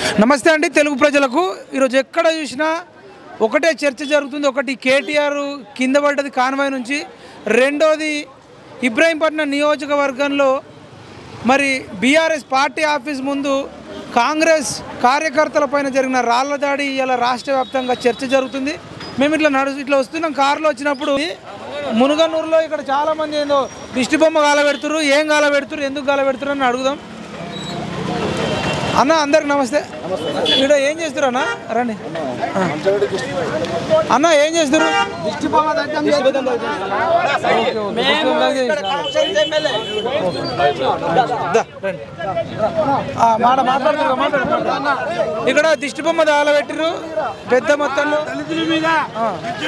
నమస్తే అండి తెలుగు ప్రజలకు ఈరోజు ఎక్కడ చూసినా ఒకటే చర్చ జరుగుతుంది ఒకటి కేటీఆర్ కింద పడ్డది కాన్వాయ్ నుంచి రెండోది ఇబ్రాహీంపట్నం నియోజకవర్గంలో మరి బీఆర్ఎస్ పార్టీ ఆఫీస్ ముందు కాంగ్రెస్ కార్యకర్తల పైన జరిగిన రాళ్ల దాడి ఇలా రాష్ట్ర వ్యాప్తంగా చర్చ జరుగుతుంది మేము ఇట్లా నడు ఇట్లా వస్తున్నాం కారులో వచ్చినప్పుడు మునుగనూరులో ఇక్కడ చాలామంది ఏందో దిష్టి బొమ్మ గాలబెడుతురు ఏం గాలబెడుతురు ఎందుకు గాలబెడుతురు అని అడుగుదాం అన్న అందరికి నమస్తే ఇక్కడ ఏం చేస్తారు అన్న రండి ఆ. అన్న ఏం చేస్తారు దా, రండి. ఆ, మాట మాట్లాడుతున్నారు మాట్లాడుతున్నారు ఇక్కడ దిష్టి బొమ్మ దాలబెట్టిరు పెద్ద మొత్తంలో ఆ.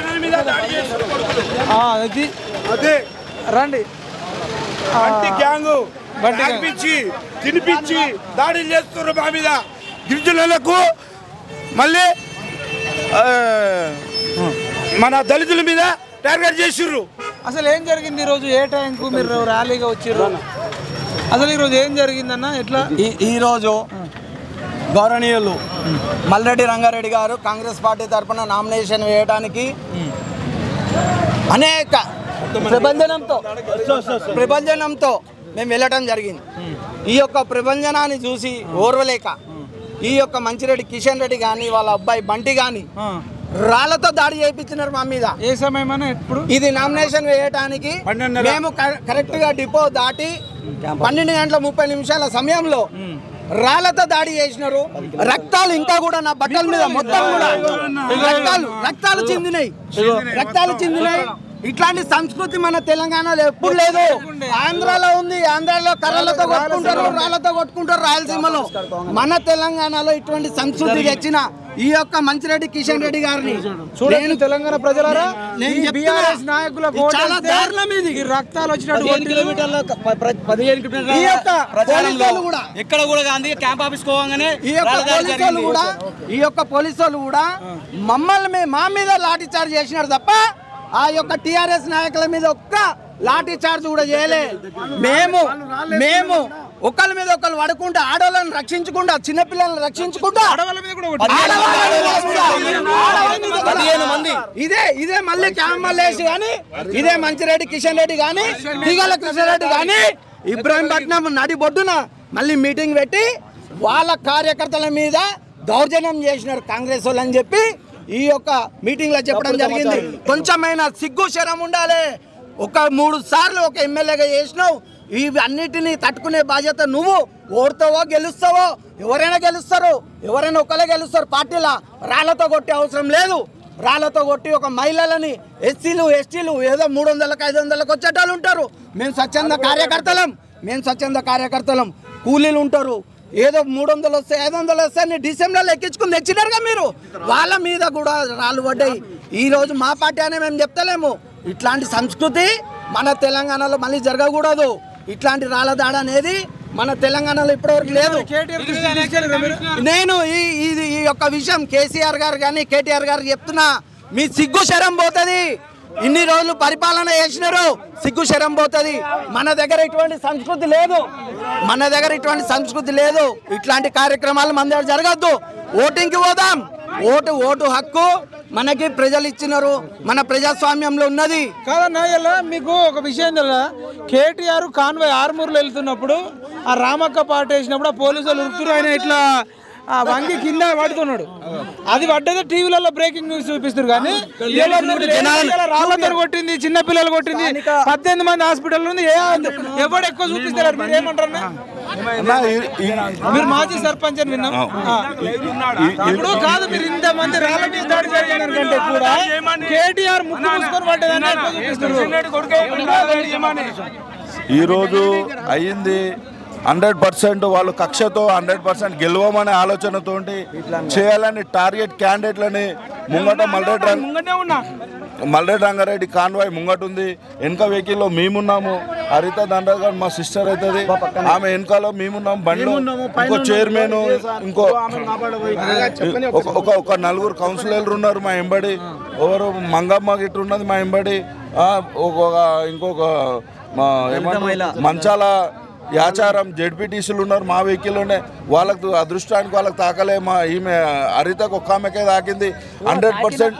ఆ, అది అదే రండి ఆ, బంటి గ్యాంగు బంటి గ్యాంగ్. తాగిపిచ్చి తినిపించి దాడులు చేస్తున్నారు మా మీద గిరిజనులకు మళ్ళీ ఆ, మన దళితుల మీద టార్గెట్ చేసిర్రు అసలు ఏం జరిగింది ఈరోజు ఏ టైంకు మీరు ర్యాలీగా వచ్చిర్రు అసలు ఈరోజు ఏం జరిగిందన్న ఎట్లా ఈ ఈరోజు గౌరవనీయులు మల్రెడ్డి రంగారెడ్డి గారు కాంగ్రెస్ పార్టీ తరఫున నామినేషన్ వేయడానికి అనేక ప్రబంధనంతో ప్రబంధనంతో మేము వెళ్ళటం జరిగింది ఈ యొక్క ప్రబంధనాన్ని చూసి ఓర్వలేక ఈ యొక్క మంచిరెడ్డి కిషన్ రెడ్డి కానీ వాళ్ళ అబ్బాయి బంటి కానీ ఆ, రాళ్లతో దాడి చేయించినారు మా మీద ఏ సమయమన్నా ఎప్పుడు ఇది నామినేషన్ వేయటానికి పన్నెండున్నర. మేము కర- కరెక్ట్ గా డిపో దాటి పన్నెండు గంటల ముప్పై నిమిషాల సమయంలో రాళ్లతో దాడి చేసినారు రక్తాలు ఇంకా కూడా నా బట్టల మీద మొత్తం కూడా రక్తాలు రక్తాలు చిందినాయి రక్తాలు చిందినాయి ఇట్లాంటి సంస్కృతి మన తెలంగాణలో ఎప్పుడు లేదు ఆంధ్రాలో ఉంది ఆంధ్రాలో కర్రలతో కొట్టుకుంటారు రాళ్లతో కొట్టుకుంటారు రాయలసీమలో మన తెలంగాణలో ఇటువంటి సంస్కృతి తెచ్చిన ఈ యొక్క మంచిరెడ్డి కిషన్ రెడ్డి గారిని చూడండి తెలంగాణ ప్రజలారా నేను ఈ చెప్తున్నా. బీఆర్ఎస్ నాయకులకు ఇది చాలా ఓటేస్తే దారుణం ఇది. ఈ రక్తాలు వచ్చినట్టు పదిహేను కొట్టిర్రు. కిలోమీటర్ల ప- ప్ర- పదిహేను ఈ కిలోమీటర్ల యొక్క ప్రచారంలో పోలీసులు కూడా ఎక్కడ కూడా గాంధీ క్యాంప్ ఆఫీస్ పోగానే ఈ యొక్క రాళ్ళదాడి పోలీసులు జరిగింది. కూడా ఈ యొక్క పోలీసులు కూడా మమ్మల్ని మీ- మా మీద లాఠీ చార్జ్ చేసినారు తప్ప ఆ యొక్క టిఆర్ఎస్ నాయకుల మీద ఒక్క లాఠీ చార్జ్ కూడా చేయలే మేము మేము ఒకళ్ళ మీద ఒకళ్ళు పడుకుంటా ఆడవాళ్ళని రక్షించుకుంటా చిన్నపిల్లల్ని రక్షించుకుంటా ఆడవాళ్ళ మీద కూడా కొట్టిర్రు. ఆడవాళ్ళ మీద కూడా, ఆడవాళ్ళ మీద కూడా. పదిహేను మంది. ఇదే ఇదే మళ్ళీ క్యామలేసి కానీ ఇదే మంచిరెడ్డి కిషన్ రెడ్డి కానీ దిగల కృష్ణారెడ్డి కానీ ఇబ్రాహీంపట్నం నడి బొడ్డున మళ్ళీ మీటింగ్ పెట్టి వాళ్ళ కార్యకర్తల మీద దౌర్జన్యం చేసినారు కాంగ్రెస్ వాళ్ళు అని చెప్పి ఈ యొక్క మీటింగ్ లో చెప్పడం జరిగింది కొంచెమైనా సిగ్గు శరం ఉండాలి ఒక మూడు సార్లు ఒక ఎమ్మెల్యేగా చేసినావు ఇవి అన్నిటినీ తట్టుకునే బాధ్యత నువ్వు ఓడతావో గెలుస్తావో ఎవరైనా గెలుస్తారు ఎవరైనా ఒకరే గెలుస్తారు పార్టీలా రాళ్లతో కొట్టే అవసరం లేదు రాళ్లతో కొట్టి ఒక మహిళలని ఎస్సీలు ఎస్టీలు ఏదో మూడు వందలకు ఐదు వందలకు వచ్చేటోళ్ళు ఉంటారు మేము స్వచ్ఛంద కార్యకర్తలం మేము స్వచ్ఛంద కార్యకర్తలం కూలీలు ఉంటారు ఏదో మూడు వందలు వస్తాయి ఐదు వందలు వస్తాయని డిసెంబర్లో ఎక్కించుకుని తెచ్చినారుగా మీరు వాళ్ళ మీద కూడా రాళ్ళు పడ్డాయి ఈ రోజు మా పార్టీ అనే మేము చెప్తలేము ఇట్లాంటి సంస్కృతి మన తెలంగాణలో మళ్ళీ జరగకూడదు ఇట్లాంటి రాళ్ళ దాడ అనేది మన తెలంగాణలో ఇప్పటివరకు లేదు కేటీఆర్ దృష్టికి తీసుకెళ్ళిర్రా మీరు? నేను ఈ ఇది ఈ యొక్క విషయం కేసీఆర్ గారు కానీ కేటీఆర్ గారు చెప్తున్నా మీ సిగ్గు శరం పోతుంది ఇన్ని రోజులు పరిపాలన చేసినారు సిగ్గు శరం పోతుంది మన దగ్గర ఇటువంటి సంస్కృతి లేదు మన దగ్గర ఇటువంటి సంస్కృతి లేదు ఇట్లాంటి కార్యక్రమాలు మన దగ్గర జరగద్దు ఓటింగ్కి పోదాం ఓటు ఓటు హక్కు మనకి ప్రజలు ఇచ్చినారు మన ప్రజాస్వామ్యంలో ఉన్నది కాదన్నా ఇలా మీకు ఒక విషయం తెలుసా కేటీఆర్ కాన్వాయ్ ఆర్మూర్లో వెళ్తున్నప్పుడు ఆ రామక్క పాట వేసినప్పుడు ఆ పోలీసు వాళ్ళు ఉరుకుతురు ఆయన ఇట్లా ఆ వంగి కింద పడుతున్నాడు అది పడ్డదే టీవీలలో బ్రేకింగ్ న్యూస్ చూపిస్తారు కానీ ఇలా మీరు ఇలా రాళ్ళతో కొట్టింది చిన్న పిల్లలు కొట్టింది పద్దెనిమిది మంది హాస్పిటల్ ఉంది ఏ ఎవడు ఎక్కువ చూపిస్తారు మీరు ఏమంటారు అన్న? మీరు మాజీ సర్పంచ్ అని విన్నాం ఆ. ఇప్పుడు కాదు మీరు ఇంత మంది రాళ్ళ మీద దాడి జరిగిన కంటే కూడా కేటీఆర్ ముక్కు మూసుకొని పడ్డదని ఎక్కువ చూపిస్తారు ఈరోజు అయ్యింది హండ్రెడ్ పర్సెంట్ వాళ్ళు కక్షతో హండ్రెడ్ పర్సెంట్ గెలవమనే ఆలోచనతో చేయాలని టార్గెట్ క్యాండిడేట్లని ముంగట మల్రెడ్డి రంగ ముంగనే ఉన్నా మల్రెడ్డి రంగారెడ్డి కాన్వాయ్ ముంగట ఉంది వెనక వెహికల్లో మేమున్నాము హరిత దండగారు మా సిస్టర్ అవుతుంది ఆమె వెనకాలో మేమున్నాం బండ్లో ఇంకో చైర్మన్ ఇంకో ఒక- ఒక ఒక నలుగురు కౌన్సిలర్లు ఉన్నారు మా ఎంబడి ఎవరు మంగమ్మ గిట్ట ఉన్నది మా ఎంబడి ఆ, ఒక ఇంకొక మా ఏమంటారు? మంచాల యాచారం జెడ్పీటీసీలు ఉన్నారు మా వెహికల్లోనే వాళ్ళకు అదృష్టానికి వాళ్ళకి తాకలే మా ఈమె హరితకు ఒక్క ఆమెకే తాకింది హండ్రెడ్ పర్సెంట్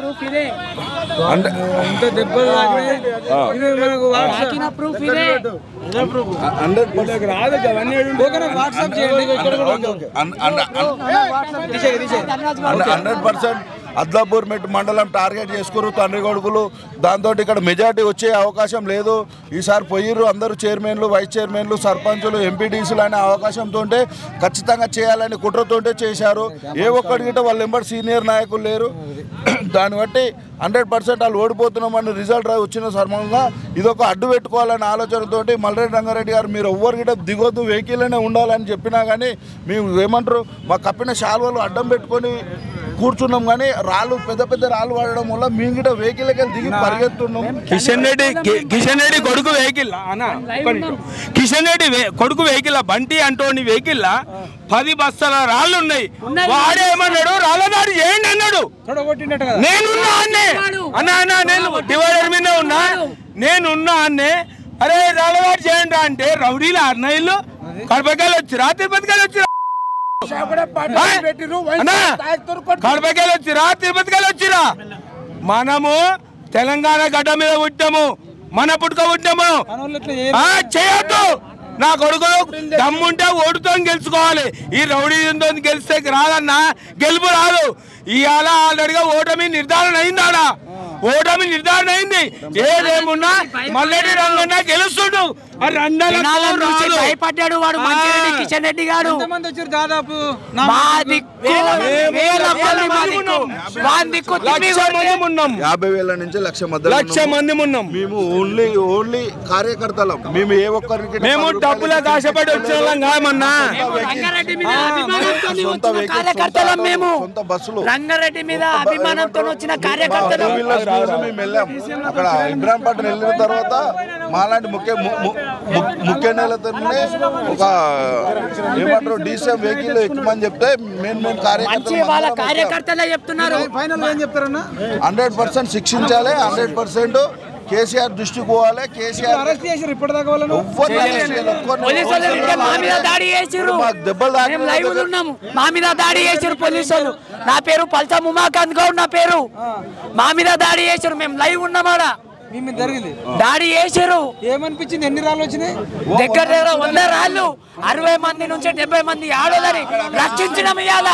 ఇంత దెబ్బలు తాకినాయి. ఇది మనకు వాట్సాప్ హండ్రెడ్ పర్సెంట్ ఓకేనా? వాట్సాప్ చేయండి ఇక్కడ కూడా ఉంది. హండ్రెడ్ పర్సెంట్ అద్లాపూర్ మెట్ మండలం టార్గెట్ చేసుకురు తండ్రి కొడుకులు దాంతో ఇక్కడ మెజార్టీ వచ్చే అవకాశం లేదు ఈసారి పోయిర్రు అందరూ చైర్మన్లు వైస్ చైర్మన్లు సర్పంచులు ఎంపీటీసీలు అనే అవకాశంతో ఖచ్చితంగా చేయాలని కుట్రతోటే చేశారు ఏ ఒక్కడి గిట్ట వాళ్ళ ఎంబడి సీనియర్ నాయకులు లేరు దాన్ని బట్టి హండ్రెడ్ పర్సెంట్ వాళ్ళు ఓడిపోతున్నామని రిజల్ట్ రా- వచ్చిన సందర్భంగా ఇదొక అడ్డు పెట్టుకోవాలనే ఆలోచనతోటి మల్రెడ్డి రంగారెడ్డి గారు మీరు ఎవ్వరు గిట్ట దిగొద్దు వెహికల్లోనే ఉండాలని చెప్పినా కానీ మేము ఏమంటారు మా కప్పిన శాల్వలు అడ్డం పెట్టుకొని కూర్చున్నాం కానీ రాళ్ళు పెద్ద పెద్ద రాళ్ళు వాడడం వల్ల మేము గిట్ట వెహికల్కి వెళ్ళి దిగి పరిగెత్తున్నాం కిషన్ రెడ్డి కి- కిషన్ రెడ్డి కొడుకు వెహికల్ అన్న ఒక్క నిమిషం. కిషన్ రెడ్డి వే- కొడుకు వెహికల్ బంటి అంటోని వెహికల్ పది బస్తాల రాళ్ళు ఉన్నాయి వాడేమన్నాడు రాళ్ళ దాడి చేయండి అన్నాడు తొడగొట్టినట్టు కదా నేనున్నా అన్నే అన్న అన్న నేను డివైడర్ మీద ఉన్నా నేనున్నా అన్నే అరే రాళ్ళ దాడి చేయండి రా అంటే రౌడీలు అన్నయ్యలు కడపకాయలు వచ్చిరా తిరుపతికాయలు వచ్చిరా అన్నా, కడపకాయలు వచ్చిరా తిరుపతికాయలు వచ్చిరా మనము తెలంగాణ గడ్డ మీద పుట్టాము మన పుట్టుక పుట్టాము మనోళ్ళు ఇట్లా చేయరు. ఆ, చేయొద్దు నా కొడుకు దమ్ముంటే ఓటుతో గెలుచుకోవాలి ఈ రౌడీ గెలిస్తే రాదన్నా గెలుపు రాదు ఇవాళ ఆల్రెడీగా ఓటమి నిర్ధారణ అయిందాడా ఓటమి నిర్ధారణ అయింది ఏదేమున్నా మల్లెడి రంగన్న గెలుస్తుడు ఆ రండలకు జనాల నుంచి రాదు. భయపడ్డాడు వాడు మంచిరెడ్డి ఆ. కిషన్ రెడ్డి గారు ఎంతమంది వచ్చారు దాదాపు నా మా దిక్కు వేల మంది మా దిక్కు మా దిక్కు తిమ్మి లక్ష కొడితే మంది ఉన్నాం యాభై వేల నుంచి లక్ష మధ్య లక్ష మంది ఉన్నాం మేము ఓన్లీ ఓన్లీ కార్యకర్తలం మేము ఏ ఒక్కరికి మేము డబ్బుల ఆశపడి వచ్చిన వాళ్ళం కాదమన్నా రంగారెడ్డి మీద అభిమానంతో సొంత వచ్చిన వెహికల్స్, కార్యకర్తలం సొంత- మేము సొంత బస్సులు రంగారెడ్డి మీద అభిమానంతో వచ్చిన కార్యకర్తలు టూ వీలర్స్ మీద మేము వెళ్ళాం అక్కడ ఇబ్రాహీంపట్నం వెళ్ళిన తర్వాత మాలాంటి ముఖ్య ము- ము- ము- ముఖ్య నేలతోనే ఒక ఏమంటారు డీసీఎం వెహికల్ ఎక్కుమని చెప్తే మేము మేము మంచి వాళ్ళ కార్యకర్తలు కార్యకర్తలే చెప్తున్నారు ఫైనల్ ఏం చెప్తారన్నా హండ్రెడ్ పర్సెంట్ శిక్షించాలి హండ్రెడ్ పర్సెంట్ కేసీఆర్ దృష్టికి పోవాలి కేసీఆర్ అరెస్ట్ చేసారు ఇప్పటిదాకా వాళ్ళను ఎవ్వరిని arrest చేయలేదు, ఒక్కరిని పోలీసు వాళ్ళు ఉంటే మా మీద దాడి చేసిర్రు మాకు దెబ్బలు తాకినాయి. మేము లైవ్ ఉన్నాము మా మీద దాడి చేసిర్రు పోలీసు వాళ్ళు నా పేరు పల్సా ఉమాకాంత్ గౌడ్ నా పేరు మా మీద దాడి చేసిర్రు మేము లైవ్ ఉన్నామాడ మీ మీద జరిగింది దాడి చేసిర్రు ఏమనిపించింది ఎన్ని రాళ్ళు వచ్చినాయి దగ్గర దగ్గర వంద రాళ్ళు అరవై మంది నుంచి డెబ్బై మంది ఆడోళ్ళని రక్షించినాము ఇవాళ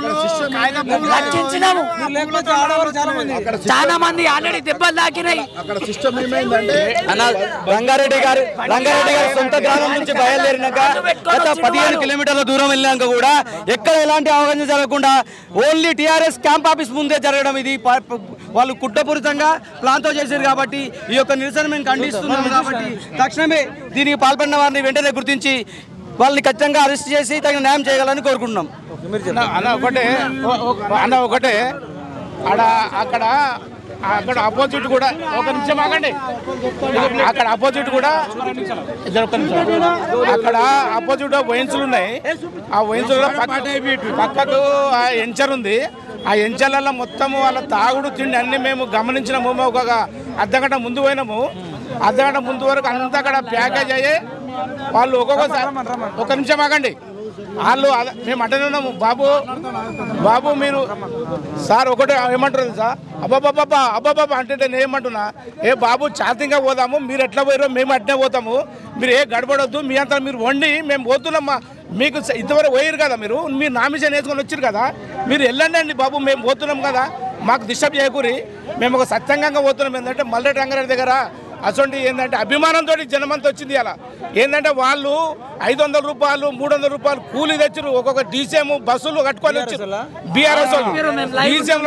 రక్షించినాము మీరు లేకపోతే ఆడవారు చాలా మంది చాలా మంది ఆల్రెడీ దెబ్బలు తాకినాయి అక్కడ సిస్టమ్ ఏమైందంటే అన్న రంగారెడ్డి గారు రంగారెడ్డి గారి సొంత గ్రామం నుంచి బయలుదేరినాక గత పదిహేను కిలోమీటర్ల దూరం వెళ్ళాక కూడా ఎక్కడ ఎలాంటి అవగాహన జరగకుండా ఓన్లీ టీఆర్ఎస్ క్యాంప్ ఆఫీస్ ముందే జరగడం ఇది ప- ప- వాళ్ళు కుట్రపూరితంగా ప్లాన్తో చేశారు కాబట్టి ఈ యొక్క నిరసన మేము ఖండిస్తున్నాం కాబట్టి తక్షణమే దీనికి పాల్పడిన వారిని వెంటనే గుర్తించి వాళ్ళని ఖచ్చితంగా అరెస్ట్ చేసి తగిన న్యాయం చేయగలని కోరుకుంటున్నాం అన్న ఒకటే ఓ- ఓ- అన్న ఒకటే ఆడ అక్కడ అక్కడ అపోజిట్ కూడా ఒక నిమిషం ఆగండి అక్కడ అపోజిట్ కూడా ఇద్దరు ఒక్క నిమిషం. అక్కడ అపోజిట్ వైన్సులు ఉన్నాయి ఆ వైన్సులు పక్కకు ఆ ఎంచర్ ఉంది ఆ ఎంచర్లలో మొత్తము వాళ్ళ తాగుడు తిండి అన్ని మేము గమనించినాము మేము ఒక అర్ధగంట ముందు పోయినాము అర్ధగంట ముందు వరకు అంతా అక్కడ ప్యాకేజ్ అయ్యి వాళ్ళు ఒక్కొక్కసారి ఒక నిమిషం ఆగండి వాళ్ళు అద- మేము అంటనే ఉన్నాము బాబు బాబు మీరు సార్ ఒకటే ఏమంటారు సార్ అబ్బాబాబా అబ్బాబాబా అంటే నేను ఏమంటున్నా ఏ బాబు చాతింగా పోదాము మీరు ఎట్లా పోయారో మేము అట్నే పోతాము మీరు ఏ గడబడొద్దు మీ అంతా మీరు వండి మేము పోతున్నామ్మా మీకు స- ఇంతవరకు పోయారు కదా మీరు మీరు నామినేషన్ వేసుకొని వచ్చారు కదా మీరు వెళ్ళండి అండి బాబు మేము పోతున్నాం కదా మాకు డిస్టర్బ్ చేయకూరి మేము ఒక సత్యంగా పోతున్నాం ఏంటంటే మల్లెడ్డి రంగారెడ్డి దగ్గర అసొంటి ఏంటంటే అభిమానంతో జనమంతా వచ్చింది అలా ఏంటంటే వాళ్ళు ఐదు వందల రూపాయలు మూడు వందల రూపాయలు కూలీ తెచ్చారు ఒక్కొక్క డీసీఎం బస్సులు కట్టుకొని వచ్చారు బీఆర్ఎస్ డీసీఎం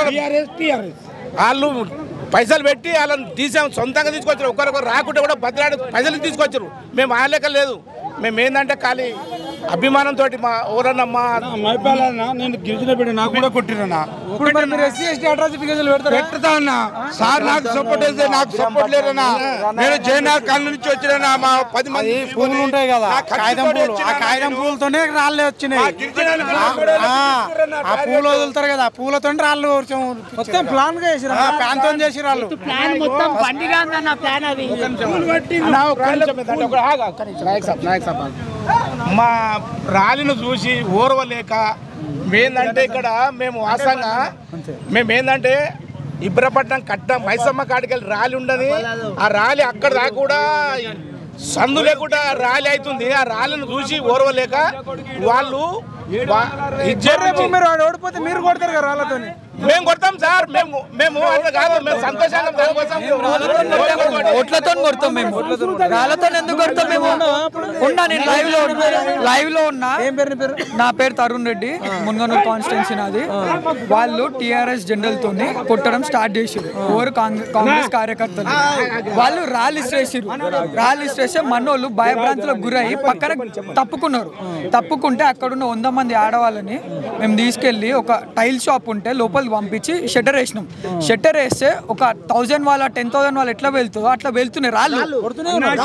వాళ్ళు పైసలు పెట్టి వాళ్ళని డీసీఎం సొంతంగా తీసుకొచ్చారు ఒకరొకరు రాకుంటే కూడా బదిలాడి పైసలు తీసుకొచ్చారు మేము ఆ లెక్క లేదు మేము ఏంటంటే ఖాళీ అభిమానంతో మా ఎవరన్నా మా మైపాలన్న నేను గిరిజన బిడ్డ నాకు కూడా కొట్టిరన్నా ఇప్పుడు మరి మీరు ఎస్సీ ఎస్టీ అట్రాసిటీ కేసులు పెడతారా పెడతా అన్న సార్ నాకు సపోర్ట్ చేస్తే నాకు సపోర్ట్ లేరన్నా నేను జయనగర్ కాలనీ నుంచి వచ్చినా మా పది మంది పూలు ఉంటాయి కదా నా ఖర్చుతో కాగితం పూలు ఆ వచ్చినా కాగితం నేను. పూలతోనే రాళ్ళు వచ్చినాయి గిరిజనులు ఆ, ఆ పూలు వదులుతారు కదా ఆ పూలతో రాళ్ళు కొంచెం మొత్తం ప్లాన్ గా చేసిరు ప్యాన్ తో చేసి రాళ్ళు ప్లాన్ మొత్తం బండిగా ఉందన్న ప్లాన్ అది అన్నా, ఒక్క నిమిషం ఏంటంటే ఒక- ఆగు, ఒక్క నిమిషం. నాయక్ సాబ్, నాయక్ సాబ్ ఆగు. మా ర్యాలీని చూసి ఓర్వలేక మేందంటే ఇక్కడ మేము వాసంగా మేము ఏంటంటే ఇబ్రపట్నం కట్ట మైసమ్మ కాడికి వెళ్ళి ర్యాలీ ఉండని ఆ ర్యాలీ అక్కడ దాకా కూడా సందు లేకుండా ర్యాలీ అవుతుంది ఆ ర్యాలీని చూసి ఓర్వలేక వాళ్ళు వా- ఇజ్జత్ రేపు మీరు వాడు ఓడిపోతే మీరు కొడతారు కదా రాళ్ళతోని మేము కొడతాం సార్ మేము మేము అట్లా కాదు మేము సంతోషంగా దానికోసం ఓట్లతో కొడతాం మేము రాళ్ళతో ఎందుకు కొడతాం మేము ఉన్నా నేను లైవ్ లో లైవ్ లో ఉన్నా ఏం పేరు నీ పేరు నా పేరు తరుణ్ రెడ్డి మున్గనూరు కాన్స్టిట్యున్సీ నాది వాళ్ళు టిఆర్ఎస్ జనరల్ తోని కొట్టడం స్టార్ట్ చేసారు ఎవరు కాంగ్రెస్ కాంగ్రెస్ కార్యకర్తలు వాళ్ళు ర్యాలీస్ చేసిరు ర్యాలీస్ చేస్తే మనోళ్ళు భయభ్రాంతులకు గురై పక్కన తప్పుకున్నారు తప్పుకుంటే అక్కడున్న వంద మంది ఆడవాళ్ళని మేము తీసుకెళ్ళి ఒక టైల్ షాప్ ఉంటే లోపలికి పంపించి షట్టర్ వేసినాం షట్టర్ వేస్తే ఒక థౌజండ్ వాళ్ళ టెన్ థౌసండ్ వాళ్ళు ఎట్లా వెళ్తుందో అట్లా వెళ్తున్నాయి రాళ్ళు కొడుతూనే ఉన్నారు.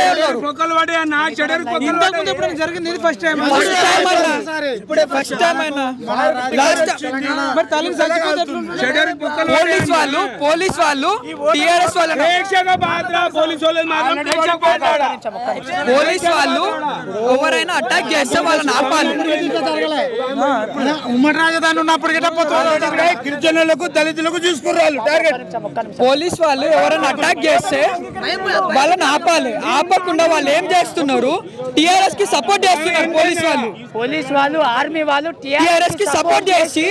ఇంతకుముందు ఎప్పుడైనా జరిగింది ఇది ఫస్ట్ టైం ఫస్ట్ టైం అన్నా ఇప్పుడే ఫస్ట్ టైం అయినా లాస్ట్ మరి తల్లికి చచ్చిపోతే ఎట్లుంటుంది? పోలీస్ వాళ్ళు పోలీస్ వాళ్ళు టిఆర్ఎస్ వాళ్ళ పోలీస్ వాళ్ళు ఎవరైనా అటాక్ చేస్తే వాళ్ళని ఆపాలి ఉమ్మడి రాజధాని ఉన్నప్పుడు గిట్ట గిరిజనులకు దళితులకు చూసుకున్నారు టార్గెట్ పోలీస్ వాళ్ళు ఎవరైనా అటాక్ చేస్తే వాళ్ళని ఆపాలి ఆపకుండా వాళ్ళు ఏం చేస్తున్నారు టిఆర్ఎస్ కి సపోర్ట్ చేస్తున్నారు పోలీస్ వాళ్ళు పోలీస్ వాళ్ళు ఆర్మీ వాళ్ళు టిఆర్ఎస్ కి సపోర్ట్ చేసి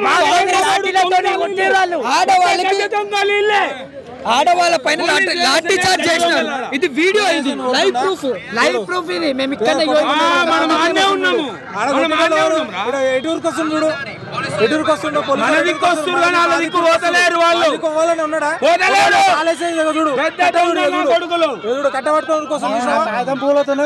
ఆడవాళ్ళకి ఆడవాళ్ళ పైన లాఠీ- లాఠీ చార్జ్ చేసినారు ఇది వీడియో ఇది లైవ్ ప్రూఫ్ లైవ్ ప్రూఫ్ ఇది మేము ఇక్కడ మనం ఆడనే ఉన్నాము మనం ఆడనే ఉన్నాం రా. ఎటూరుకు వస్తుంది చూడు ఎటూరుకు వస్తుండో మన దిక్కు వస్తున్నారు కానీ వాళ్ళ దిక్కు పోతలేరు వాళ్ళు పోవాలని ఉన్నాడా పోతలేరు ఆలస్యం ఇదిగో చూడు పెద్ద ఉన్నారు నా కొడుకులు చూడు కట్టబట్టుకోవడం కోసం సాయంత్రం పూలతోనే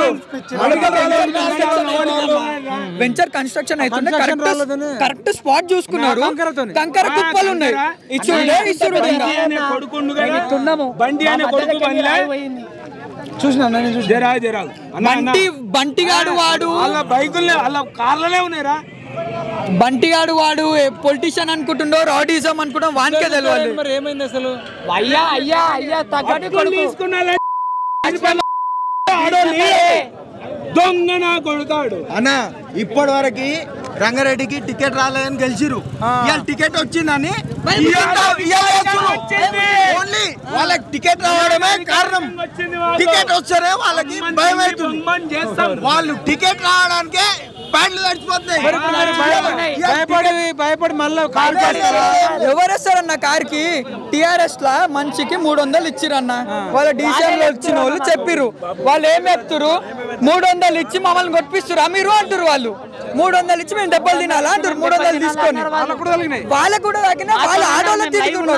వెంచర్ కన్స్ట్రక్షన్ అవుతుంటే construction కరెక్ట్ రాలేదని. కరెక్ట్ స్పాట్ చూసుకున్నారు కంకరతోని. కంకర కుప్పలు ఉన్నాయి ఇచ్చుడే ఇచ్చుడు బండి అనే కొడుకుండు కదా బండి అనే కొడుకు బండిలే చూసినా నేను చూసి జరా జరా అన్న, అన్న. బంటి బంటిగాడు వాడు వాళ్ళ బైకులే వాళ్ళ కార్లనే ఉన్నాయిరా బంటిగాడు వాడు పొలిటీషియన్ అనుకుంటుండో రాడిజం అనుకుంటాం వానికే తెలియాలి మరి ఏమైంది అసలు అయ్యా అయ్యా అయ్యా తగ్గట్టు కొడుకు తీసుకున్నా ఆడోళ్ళు దొంగ నా కొడుకాడు అన్న ఇప్పటి వరకు రంగారెడ్డికి టికెట్ రాలేదని గెలిచిరు ఇవాళ టికెట్ వచ్చిందని ఇవాళ- ఇవాళ వచ్చిర్రు. ఓన్లీ వాళ్ళకి టికెట్ రావడమే కారణం టికెట్ వస్తారే వాళ్ళకి భయం అవుతుంది వాళ్ళు టికెట్ రావడానికే ప్యాంట్లు తడిచిపోతున్నాయి భయపడి భయపడి మళ్ళీ కాల్ చేస్తారా ఎవరేస్తారన్న కార్కి టిఆర్ఎస్ లా మనిషికి మూడు వందలు ఇచ్చిరన్న వాళ్ళ డీసీఎం లో ఇచ్చిన వాళ్ళు చెప్పిర్రు వాళ్ళు ఏం చెప్తురు మూడు వందలు ఇచ్చి మమ్మల్ని కొట్టిస్తురా మీరు అంటారు వాళ్ళు మూడు వందలు ఇచ్చి మేము దెబ్బలు తినాలా అంటారు మూడు వందలు తీసుకొని వాళ్ళకు కూడా తగ్గిన వాళ్ళు ఆడోళ్ళు తిరుగుతున్నారు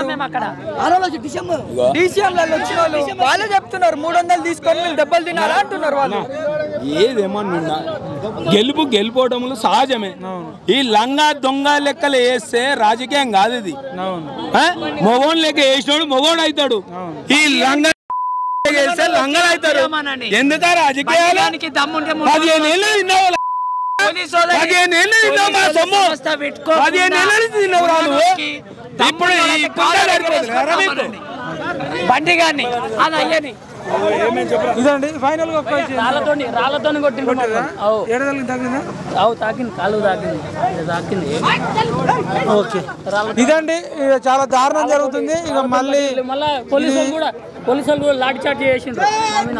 డీసీఎం లలో వచ్చిన వాళ్ళు వాళ్ళే చెప్తున్నారు మూడు వందలు తీసుకొని మేము దెబ్బలు తినాలా అంటున్నారు వాళ్ళు ఏదేమన్నా గెలుపు గెలిపోవడములు సహజమే ఈ లంగా దొంగ లెక్కలు వేస్తే రాజకీయం కాదు ఇది ఆ? మొగోన్ లెక్క వేసినోడు మొగోడు అవుతాడు ఈ లంగా వేస్తే లంగలు అవుతారు ఎందుక రాజకీయాలు దానికి దమ్ముంటే పదిహేను ఏళ్ళు తిన్నావు పోలీసు వాళ్ళకి పదిహేను ఏళ్ళు తిన్నావు మా సొమ్ము వ్యవస్థ పెట్టుకోకుండా పదిహేను ఏళ్ళు తిన్నావు రా నువ్వు ఇప్పుడు ఈ పుండా సరిపోతుందా రా మీకు? బండి గాని అది అయ్యని ఇదండి ఫైనల్ గా ఒక్క రాళ్ళతోని రాళ్ళతోని కొట్టిండు అవు ఏడదలకి తగ్గిందా అవు తాకింది కాలు తాకింది ఇది తాకింది ఓకే ఇదండి ఇక చాలా దారుణం జరుగుతుంది ఇక మళ్ళీ మళ్ళా పోలీసు వాళ్ళు కూడా పోలీసు వాళ్ళు కూడా లాఠీ చార్జ్ చేసిండ్రు మా మీద.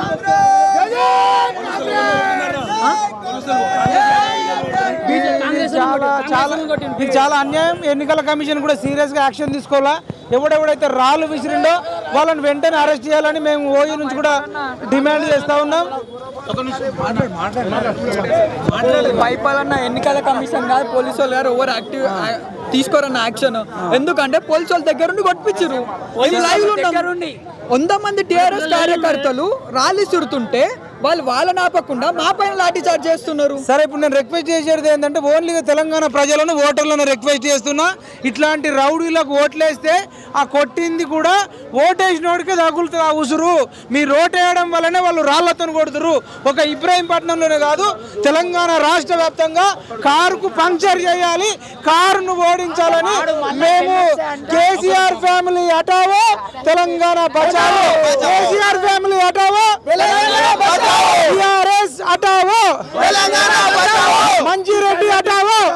కాంగ్రెస్ వాళ్ళు చాలా కొట్టిండ్రు. చాలా కాంగ్రెస్ వాళ్ళు కొట్టిండ్రు. ఇది చాలా అన్యాయం ఎన్నికల కమిషన్ కూడా సీరియస్ గా యాక్షన్ తీసుకోవాలా ఎవడెవడైతే రాళ్ళు విసిరిండో వాళ్ళని వెంటనే అరెస్ట్ చేయాలని మేము ఓయూ నుంచి కూడా డిమాండ్ చేస్తా ఉన్నాం భయపడన్న ఎన్నికల కమిషన్ కాదు పోలీసు వాళ్ళు గారు ఎవరు యాక్టివ్ తీసుకోరన్న యాక్షన్ ఎందుకంటే పోలీసు వాళ్ళ దగ్గర నుండి కొట్టించారు లైవ్ లో ఉన్నాం. వంద మంది టిఆర్ఎస్ కార్యకర్తలు ర్యాలీ చుడుతుంటే వాళ్ళు వాళ్ళని ఆపకుండా మా పైన లాఠీ చార్జ్ చేస్తున్నారు సరే ఇప్పుడు నేను రిక్వెస్ట్ చేసేది ఏంటంటే ఓన్లీ తెలంగాణ ప్రజలను ఓటర్లను రిక్వెస్ట్ చేస్తున్నా ఇట్లాంటి రౌడీలకు ఓట్లేస్తే ఆ కొట్టింది కూడా ఓటేసినోడికే తగులుతుంది ఆ ఉసురు మీరు ఓటేయడం వల్లనే వాళ్ళు రాళ్లతో కొడుతురు ఒక ఇబ్రాహీంపట్నంలోనే కాదు తెలంగాణ రాష్ట్ర వ్యాప్తంగా కారుకు పంక్చర్ చేయాలి కారును ఓడించాలని మేము కేసీఆర్ ఫ్యామిలీ హటావో తెలంగాణ బచావో కేసీఆర్ ఫ్యామిలీ హటావో టిఆర్ఎస్ హటావో తెలంగాణ బచావో! మంచిరెడ్డి హటావో